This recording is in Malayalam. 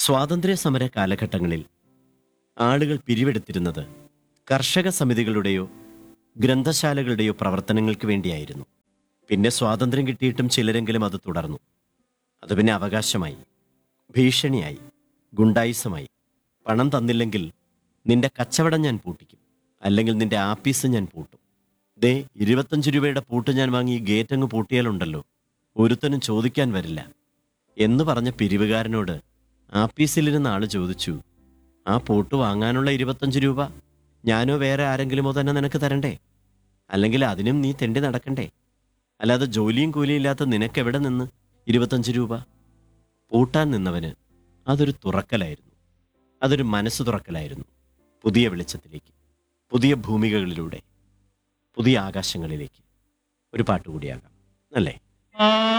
സ്വാതന്ത്ര്യ സമര കാലഘട്ടങ്ങളിൽ ആളുകൾ പിരിവെടുത്തിരുന്നത് കർഷക സമിതികളുടെയോ ഗ്രന്ഥശാലകളുടെയോ പ്രവർത്തനങ്ങൾക്ക് വേണ്ടിയായിരുന്നു പിന്നെ സ്വാതന്ത്ര്യം കിട്ടിയിട്ടും ചിലരെങ്കിലും അത് തുടർന്നു അത് പിന്നെ അവകാശമായി ഭീഷണിയായി ഗുണ്ടായിസമായി പണം തന്നില്ലെങ്കിൽ നിന്റെ കച്ചവടം ഞാൻ പൂട്ടിക്കും അല്ലെങ്കിൽ നിന്റെ ആപ്പീസ് ഞാൻ പൂട്ടും ദേ ഇരുപത്തഞ്ച് രൂപയുടെ പൂട്ട് ഞാൻ വാങ്ങി ഈ ഗേറ്റ് അങ്ങ് പൂട്ടിയാലുണ്ടല്ലോ ഒരുത്തനും ചോദിക്കാൻ വരില്ല എന്ന് പറഞ്ഞ പിരിവുകാരനോട് ആപ്പീസിലിരുന്ന ആള് ചോദിച്ചു ആ പൂട്ട് വാങ്ങാനുള്ള ഇരുപത്തഞ്ച് രൂപ ഞാനോ വേറെ ആരെങ്കിലുമോ തന്നെ നിനക്ക് തരണ്ടേ അല്ലെങ്കിൽ അതിനും നീ തെണ്ടി നടക്കണ്ടേ അല്ലാതെ ജോലിയും കൂലിയും ഇല്ലാത്ത നിനക്കെവിടെ നിന്ന് ഇരുപത്തഞ്ച് രൂപ പൂട്ടാൻ നിന്നവന് അതൊരു തുറക്കലായിരുന്നു അതൊരു മനസ്സ് തുറക്കലായിരുന്നു പുതിയ വെളിച്ചത്തിലേക്ക് പുതിയ ഭൂമികകളിലൂടെ പുതിയ ആകാശങ്ങളിലേക്ക് ഒരു പാട്ടുകൂടിയാകാം അല്ലേ